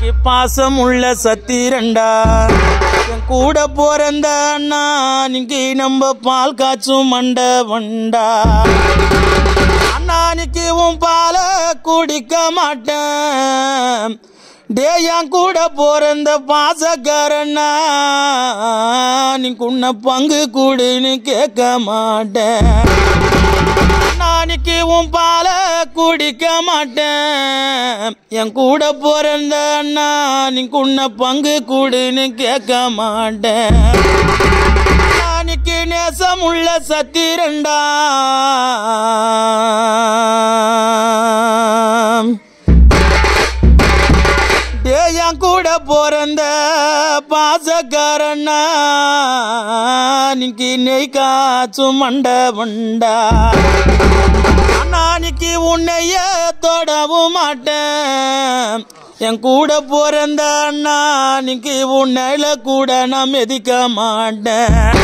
பாசம் உள்ள சத்திரண்டா என் கூட பிறந்த அண்ணா நீங்க நம்ம பால் காய்ச்சும் மண்ட வண்டா அண்ணானிக்கு உன் பால குடிக்க மாட்டேன் டே என் கூட பிறந்த பாசக்காரண்ணா நீ குன்ன பங்கு கூடுன்னு கேட்க மாட்டேன் நாளைக்கு உன் பால குடிக்க மாட்டேன் என் கூட பிறந்த அண்ணா நீ குன்ன பங்கு கூடுன்னு கேட்க மாட்டேன் நாளைக்கு நேசம் உள்ள சத்திரண்டா டே என் கூட பிறந்த பாசக்காரண்ணா நீக்கு நெய் காச்சும் மண்ட வண்டா நாளைக்கு உன்னைய தொடவும் மாட்டேன் என் கூட பிறந்த அண்ணா நீக்கு உன்னையில கூட நான் மெதிக்க மாட்டேன்